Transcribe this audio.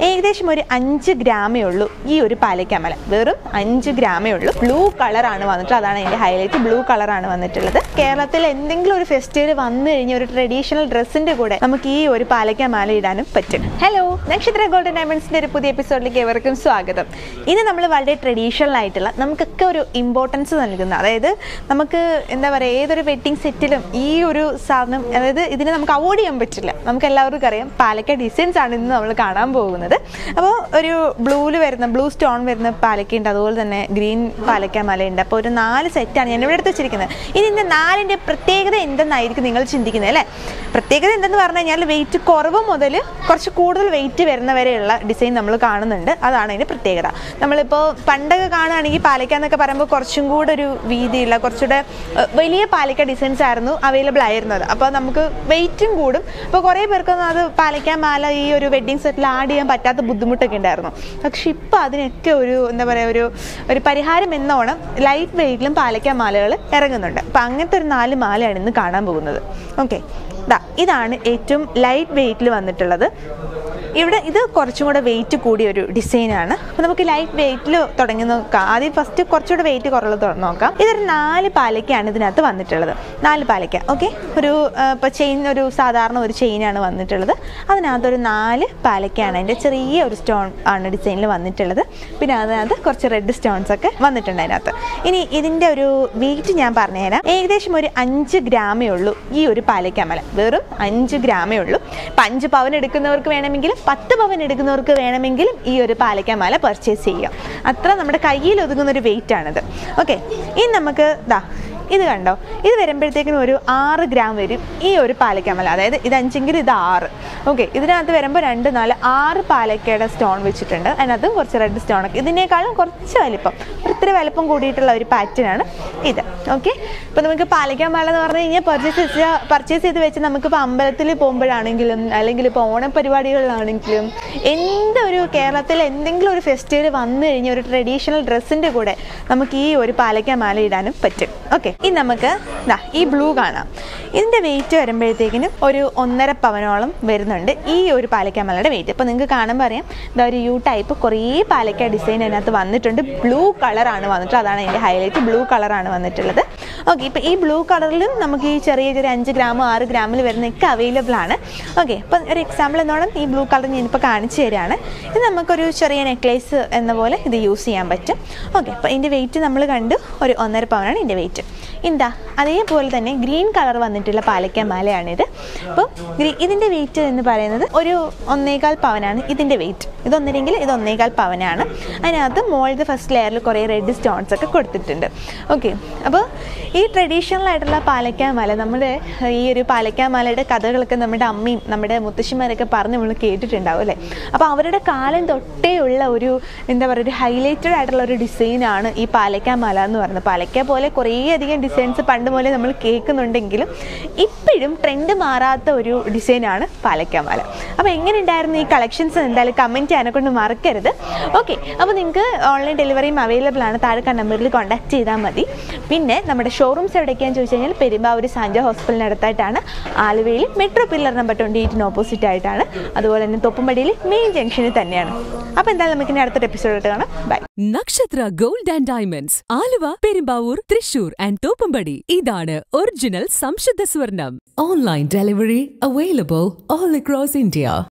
ഏകദേശം ഒരു അഞ്ച് ഗ്രാമേ ഉള്ളൂ ഈ ഒരു പാലക്കാമല വെറും അഞ്ച് ഗ്രാമേ ഉള്ളൂ ബ്ലൂ കളറാണ് വന്നിട്ട് അതാണ് അതിന്റെ ഹൈലൈറ്റ് ബ്ലൂ കളറാണ് വന്നിട്ടുള്ളത് കേരളത്തിൽ എന്തെങ്കിലും ഒരു ഫെസ്റ്റിവൽ വന്നു കഴിഞ്ഞ ഒരു ട്രഡീഷണൽ ഡ്രസ്സിന്റെ കൂടെ നമുക്ക് ഈ ഒരു പാലക്കാമാല ഇടാനും പറ്റും ഹലോ നക്ഷത്ര ഗോൾഡൻ ഡയമണ്ട്സിന്റെ ഒരു പുതിയ എപ്പിസോഡിലേക്ക് ഏവർക്കും സ്വാഗതം ഇന്ന് നമ്മൾ വളരെ ട്രഡീഷണൽ ആയിട്ടുള്ള നമുക്കൊക്കെ ഒരു ഇമ്പോർട്ടൻസ് നൽകുന്ന അതായത് നമുക്ക് എന്താ പറയുക ഏതൊരു വെഡിങ് സെറ്റിലും ഈ ഒരു സാധനം അതായത് ഇതിനെ നമുക്ക് അവോയ്ഡ് ചെയ്യാൻ പറ്റില്ല നമുക്ക് എല്ലാവർക്കും അറിയാം പാലക്ക ഡിസൈൻസ് ആണ് ഇന്ന് നമ്മൾ കാണാൻ പോകുന്നത് അപ്പോൾ ഒരു ബ്ലൂവിൽ വരുന്ന ബ്ലൂ സ്റ്റോൺ വരുന്ന പാലക്കയുണ്ട് അതുപോലെ തന്നെ ഗ്രീൻ പാലക്ക മലയുണ്ട് അപ്പോൾ ഒരു നാല് സെറ്റാണ് ഞാൻ ഇവിടെ എടുത്ത് വെച്ചിരിക്കുന്നത് ഇനി ഇതിൻ്റെ നാലിൻ്റെ പ്രത്യേകത എന്തെന്നായിരിക്കും നിങ്ങൾ ചിന്തിക്കുന്നത് അല്ലേ പ്രത്യേകത എന്തെന്ന് പറഞ്ഞു കഴിഞ്ഞാൽ വെയിറ്റ് കുറവ് മുതൽ കുറച്ച് കൂടുതൽ വെയിറ്റ് വരുന്ന വരെയുള്ള ഡിസൈൻ നമ്മൾ കാണുന്നുണ്ട് അതാണ് അതിൻ്റെ പ്രത്യേകത നമ്മളിപ്പോൾ പണ്ടൊക്കെ കാണുകയാണെങ്കിൽ പാലക്ക എന്നൊക്കെ പറയുമ്പോൾ കുറച്ചും കൂടെ ഒരു വീതിയുള്ള കുറച്ചുകൂടെ ഏഹ്, വലിയ പാലക്ക ഡിസൈൻസ് ആയിരുന്നു അവൈലബിൾ ആയിരുന്നത് അപ്പോൾ നമുക്ക് വെയിറ്റും കൂടും അപ്പോൾ കുറേ പേർക്കൊന്നും അത് പാലക്ക മാല ഈ ഒരു വെഡ്ഡിങ് സെറ്റിൽ ആഡ് ചെയ്യാൻ പറ്റാത്ത ബുദ്ധിമുട്ടൊക്കെ ഉണ്ടായിരുന്നു പക്ഷെ ഇപ്പോൾ അതിനൊക്കെ ഒരു എന്താ പറയുക ഒരു ഒരു പരിഹാരം എന്നോണം ലൈറ്റ് വെയിറ്റിലും പാലക്ക മാലകൾ ഇറങ്ങുന്നുണ്ട് അപ്പോൾ അങ്ങനത്തെ ഒരു നാല് മാലയാണ് ഇന്ന് കാണാൻ പോകുന്നത് ഓക്കെ ദാ ഇതാണ് ഏറ്റവും ലൈറ്റ് വെയിറ്റിൽ വന്നിട്ടുള്ളത് ഇവിടെ ഇത് കുറച്ചും കൂടെ വെയിറ്റ് കൂടിയ ഒരു ഡിസൈനാണ് അപ്പോൾ നമുക്ക് ലൈറ്റ് വെയിറ്റിൽ തുടങ്ങി നോക്കാം ആദ്യം ഫസ്റ്റ് കുറച്ചുകൂടെ വെയിറ്റ് കുറവുള്ളത് തുറന്ന് നോക്കാം ഇതൊരു നാല് പാലയ്ക്കാണ് ഇതിനകത്ത് വന്നിട്ടുള്ളത് നാല് പാലയ്ക്ക ഓക്കെ ഒരു ഇപ്പോൾ ചെയിൻ ഒരു സാധാരണ ഒരു ചെയിനാണ് വന്നിട്ടുള്ളത് അതിനകത്തൊരു നാല് പാലയ്ക്കാണ് അതിൻ്റെ ചെറിയ ഒരു സ്റ്റോൺ ആണ് ഡിസൈനിൽ വന്നിട്ടുള്ളത് പിന്നെ അതിനകത്ത് കുറച്ച് റെഡ് സ്റ്റോൺസ് ഒക്കെ വന്നിട്ടുണ്ട് അതിനകത്ത് ഇനി ഇതിൻ്റെ ഒരു വെയിറ്റ് ഞാൻ പറഞ്ഞുതരാം ഏകദേശം ഒരു അഞ്ച് ഗ്രാമേ ഉള്ളൂ ഈ ഒരു പാലയ്ക്കാമല വെറും അഞ്ച് ഗ്രാമേ ഉള്ളൂ ഇപ്പം അഞ്ച് പവൻ എടുക്കുന്നവർക്ക് വേണമെങ്കിലും പത്ത് പവൻ എടുക്കുന്നവർക്ക് വേണമെങ്കിലും ഈ ഒരു പാലയ്ക്കാമല പർച്ചേസ് ചെയ്യാം അത്ര നമ്മുടെ കയ്യിൽ ഒതുങ്ങുന്ന ഒരു വെയിറ്റ് ആണിത് ഓക്കെ ഇനി നമുക്ക് ദാ ഇത് കണ്ടോ ഇത് വരുമ്പോഴത്തേക്കിനും ഒരു ആറ് ഗ്രാം വരും ഈ ഒരു പാലയ്ക്കാമല അതായത് ഇത് അഞ്ചെങ്കിൽ ഇത് ആറ് ഓക്കെ ഇതിനകത്ത് വരുമ്പോൾ രണ്ട് നാല് ആറ് പാലക്കയുടെ സ്റ്റോൺ വെച്ചിട്ടുണ്ട് അതിനകത്തും കുറച്ച് റെഡ് സ്റ്റോൺ ഒക്കെ ഇതിനേക്കാളും കുറച്ച് വലിപ്പം ഒത്തിരി വലിപ്പം കൂടിയിട്ടുള്ള ഒരു പാറ്റേൺ ആണ് ഇത് ഓക്കെ ഇപ്പോൾ നമുക്ക് പാലക്കാമല എന്ന് പറഞ്ഞു കഴിഞ്ഞാൽ പർച്ചേസ് ചെയ്ത് പർച്ചേസ് ചെയ്ത് വെച്ച് നമുക്കിപ്പോൾ അമ്പലത്തിൽ പോകുമ്പോഴാണെങ്കിലും അല്ലെങ്കിൽ ഇപ്പോൾ ഓണപരിപാടികളിലാണെങ്കിലും എന്തൊരു കേരളത്തിൽ എന്തെങ്കിലും ഒരു ഫെസ്റ്റിവൽ വന്നു കഴിഞ്ഞാൽ ഒരു ട്രഡീഷണൽ ഡ്രസ്സിൻ്റെ കൂടെ നമുക്ക് ഈ ഒരു പാലക്കാമാല ഇടാനും പറ്റും ഓക്കെ ഇനി നമുക്ക് ദാ ഈ ബ്ലൂ കാണാം ഇതിൻ്റെ വെയിറ്റ് വരുമ്പോഴത്തേക്കിനും ഒരു ഒന്നര പവനോളം വരുന്നുണ്ട് ഈ ഒരു പാലക്കാമലയുടെ വെയിറ്റ് ഇപ്പോൾ നിങ്ങൾക്ക് കാണുമ്പോൾ അറിയാം ഇതാ ഒരു യു ടൈപ്പ് കുറേ പാലക്ക ഡിസൈൻ അതിനകത്ത് വന്നിട്ടുണ്ട് ബ്ലൂ കളറാണ് വന്നിട്ട് അതാണ് അതിൻ്റെ ഹൈലൈറ്റ് ബ്ലൂ കളറാണ് വന്നിട്ടുള്ളത് ഓക്കെ ഇപ്പോൾ ഈ ബ്ലൂ കളറിലും നമുക്ക് ഈ ചെറിയ ചെറിയ അഞ്ച് ഗ്രാമോ ആറ് ഗ്രാമിൽ വരുന്നതൊക്കെ അവൈലബിൾ ആണ് ഓക്കെ അപ്പം ഒരു എക്സാമ്പിൾ എന്നോണം ഈ ബ്ലൂ കളർ ഞാനിപ്പോൾ കാണിച്ചു തരികയാണ് ഇത് നമുക്കൊരു ചെറിയ നെക്ലേസ് എന്ന പോലെ ഇത് യൂസ് ചെയ്യാൻ പറ്റും ഓക്കെ അപ്പോൾ ഇതിൻ്റെ വെയിറ്റ് നമ്മൾ കണ്ടു ഒരു ഒന്നര പവനാണ് ഇതിൻ്റെ വെയിറ്റ് എന്താ അതേപോലെ തന്നെ ഗ്രീൻ കളർ വന്നിട്ടുള്ള പാലക്ക മാലയാണിത് അപ്പോൾ ഗ്രീ ഇതിൻ്റെ വെയിറ്റ് എന്ന് പറയുന്നത് ഒരു ഒന്നേകാൽ പവനാണ് ഇതിൻ്റെ വെയിറ്റ് ഇതൊന്നില്ലെങ്കിൽ ഇത് ഒന്നേകാൽ പവനാണ് അതിനകത്ത് മോളിത് ഫസ്റ്റ് ലെയറിൽ കുറേ റെഡ് സ്റ്റോൺസ് ഒക്കെ കൊടുത്തിട്ടുണ്ട് ഓക്കെ അപ്പോൾ ഈ ട്രഡീഷണൽ ആയിട്ടുള്ള പാലക്ക മാല നമ്മുടെ ഈ ഒരു പാലക്ക മാലയുടെ കഥകളൊക്കെ നമ്മുടെ അമ്മയും നമ്മുടെ മുത്തശ്ശിമാരൊക്കെ പറഞ്ഞ് നമ്മൾ കേട്ടിട്ടുണ്ടാവും അല്ലേ അപ്പോൾ അവരുടെ കാലം തൊട്ടേ ഉള്ള ഒരു എന്താ പറയുക ഒരു ഹൈലൈറ്റഡ് ആയിട്ടുള്ള ഒരു ഡിസൈനാണ് ഈ പാലക്ക മാല എന്ന് പറയുന്നത് പാലക്ക പോലെ കുറേയധികം ഡിസൈൻസ് പണ്ട് പോലെ നമ്മൾ കേൾക്കുന്നുണ്ടെങ്കിലും ഇപ്പോഴും ട്രെൻഡ് മാറാത്ത ഒരു ഡിസൈനാണ് പാലക്ക മാല അപ്പോൾ എങ്ങനെ ഉണ്ടായിരുന്നു ഈ കളക്ഷൻസ് എന്തായാലും കമൻറ്റ് ചെയ്യാനെ കൊണ്ട് മറക്കരുത് ഓക്കെ അപ്പോൾ നിങ്ങൾക്ക് ഓൺലൈൻ ഡെലിവറിയും അവൈലബിൾ ആണ് താഴെ നമ്പറിൽ കോൺടാക്ട് ചെയ്താൽ മതി പിന്നെ നമ്മുടെ ഷോറൂംസ് എവിടേക്കാന്ന് ചോദിച്ചു കഴിഞ്ഞാൽ പെരുമ്പാവൂർ സാഞ്ച ഹോസ്പിറ്റലിന് അടുത്തായിട്ടാണ് ആലുവയിൽ മെട്രോ പില്ലർ നമ്പർ ട്വൻറ്റി എയ്റ്റിന് ഓപ്പോസിറ്റ് ആയിട്ടാണ് അതുപോലെ തന്നെ തൊപ്പുംപടിയിൽ മെയിൻ ജംഗ്ഷനിൽ തന്നെയാണ് അപ്പോൾ എന്തായാലും നമുക്ക് ഇനി അടുത്തൊരു എപ്പിസോഡ് കാണാം bye Nakshatra gold and diamonds Aluva Perumbavoor Thrissur and Thoppumpady ഇതാണ് ഒറിജിനൽ സംശുദ്ധ സ്വർണം online delivery available all across India